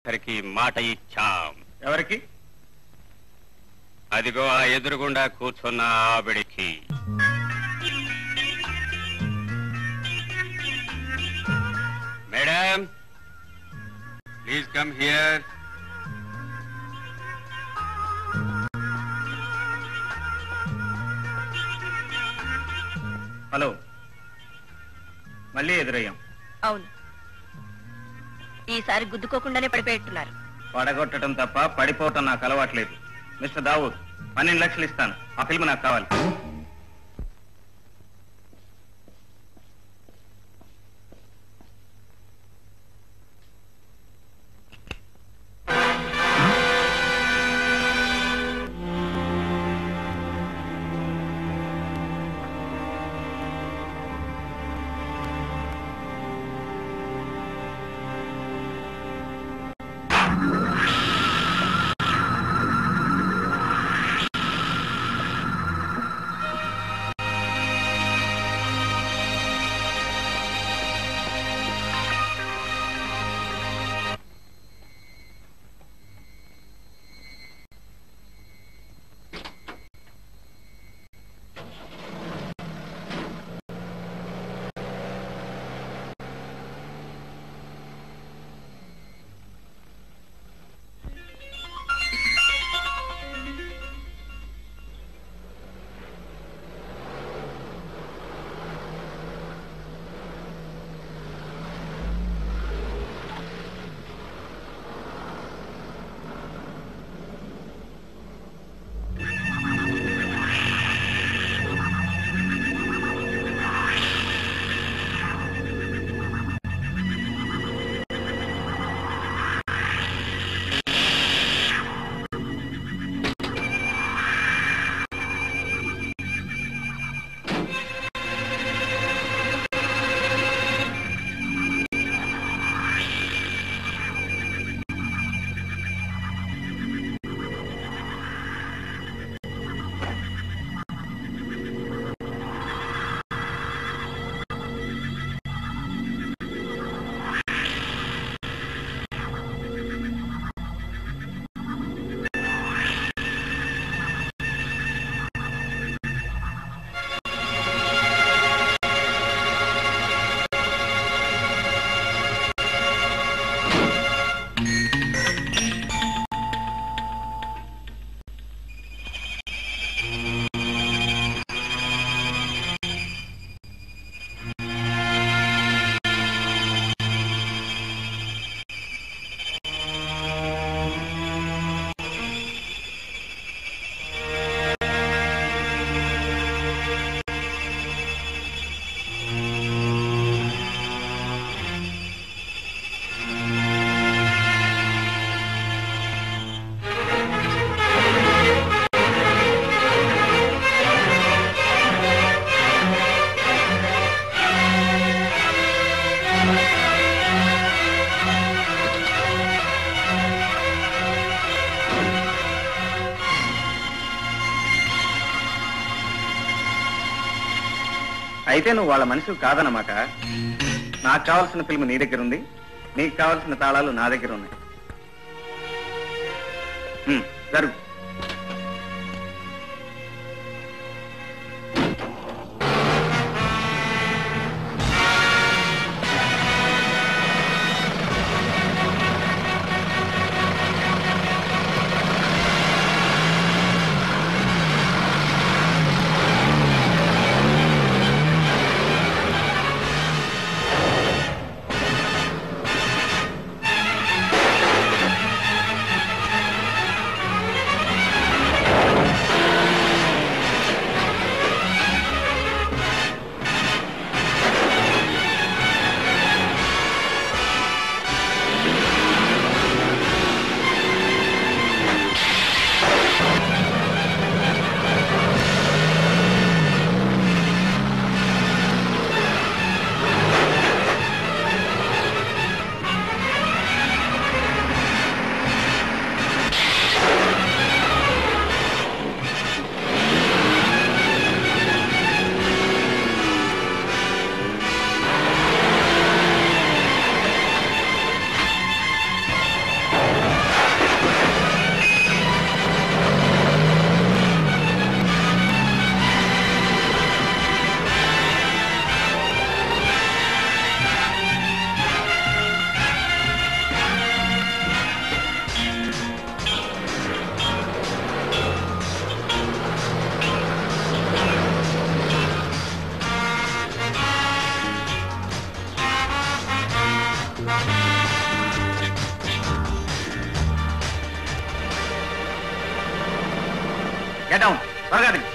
ఒక్కరికి మాట ఇచ్చాం ఎవరికి అదిగో ఆ ఎదురుగుండా కూర్చున్న ఆవిడికి madam please come here hello మళ్ళీ ఎదురయ్యాం అవును ఈసారి గుద్దుకోకుండానే పడిపోయేట్టున్నారు పడగొట్టడం తప్ప పడిపోవటం నాకు అలవాట్లేదు మిస్టర్ దావూద్ పన్నెండు లక్షలు ఇస్తాను ఆ ఫిల్మ్ నాకు కావాలి అయితే నువ్వు వాళ్ళ మనిషి కాదన్నమాట నాకు కావాల్సిన ఫిల్మ్ నీ దగ్గర ఉంది నీకు కావాల్సిన తాళాలు నా దగ్గర ఉన్నాయి హ్మ్, జరుగు ఆ గెట్ డౌన్ త్వరగా దిగు.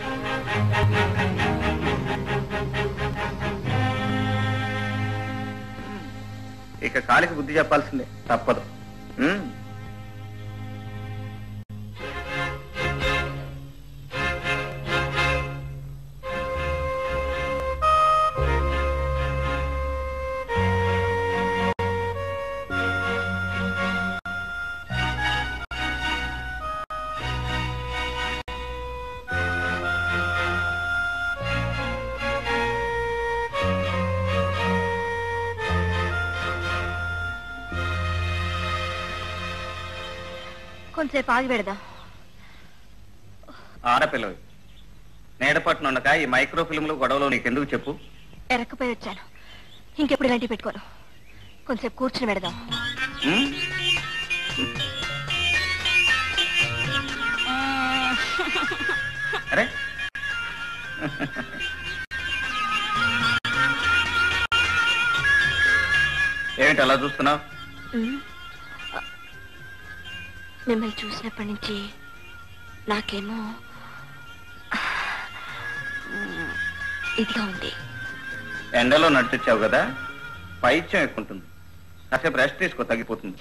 ఇక కాలికి బుద్ధి చెప్పాల్సిందే తప్పదు ఉమ్. కొంతసేపు ఆగి పెడదాం ఆడపిల్లవి నేడపట్నం ఉండక ఈ మైక్రో ఫిల్మ్లు గొడవలు నీకెందుకు చెప్పు ఎరక్కపోయి వచ్చాను ఇంకెప్పుడు ఇలాంటివి పెట్టుకోను కొంతసేపు కూర్చుని పెడదాం ఉమ్? అరే ఏమిటి అలా చూస్తున్నావు ఉమ్. మిమ్మల్ని చూసినప్పటి నుంచి నాకేమో ఉమ్, ఇదిగా ఉంది ఎండలో నడిచొచ్చావు కదా పైత్యం ఎక్కువ ఉంటుంది కాసేపు రెస్ట్ తీసుకో తగ్గిపోతుంది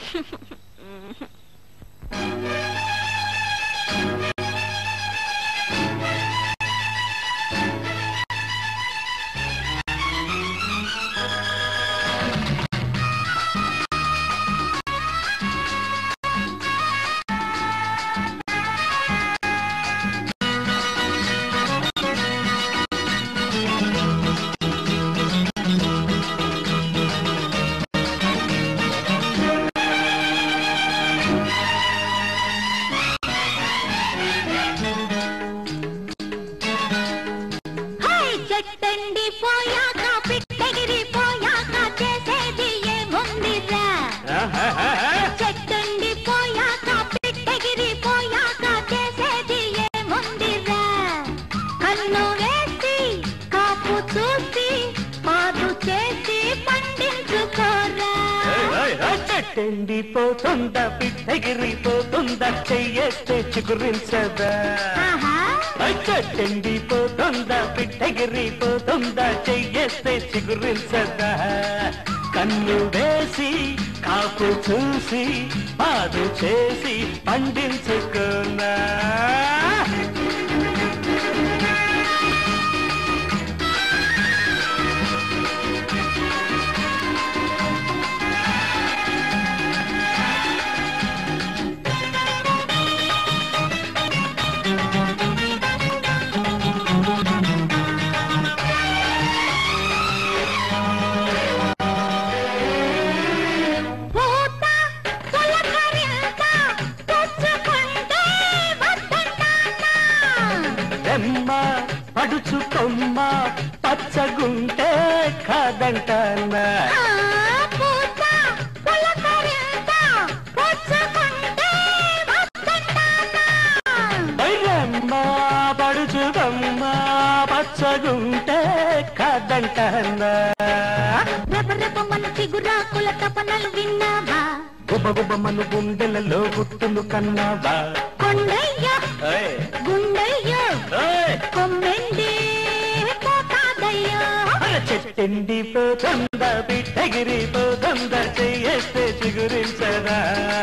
హాయ్ చెట్టండి పోయాక పిట్టగిరి పోయాక చేసేది ఏముందిరా చెట్టండి పోయాక పిట్టగిరి పోయాక చేసేది ఏముందిరా కన్ను వేసి కాపు చూసి పాదు చేసి పండించుకోరా చెట్టెండిపోతుందా పిట్టగిరిపోతుందా చెయ్యేస్తే చిగురించదా ఆహా చెట్టెండిపోతుందా పిట్టగిరిపోతుందా చెయ్యేస్తే చిగురించదా కన్ను వేసి కాపు చూసి పాదు చేసి పండించుకున్నా పూత పులకరింత పుచ్చుకుంటే వద్దంటానా రెమ్మ పడుచు కొమ్మ పచ్చగుంటే కాదంటానా ఆ పూత పులకరింత పుచ్చుకుంటే వద్దంటానా రెమ్మ పడుచు కొమ్మ పచ్చగుంటే కాదంటానా రెప రెప మన చిగురాకుల తపనలు విన్నావా గుబ గుబ మను గుండెలలో గుట్టును కన్నావా కొండయ్య ఓయ్, గుండయ్య ఓయ్. కొమ్మెండి పోతాదయ్యో అర చెట్టెండి పోతుందా బిడ్డగిరి పోతుందా చెయ్యేస్తే చిగురించదా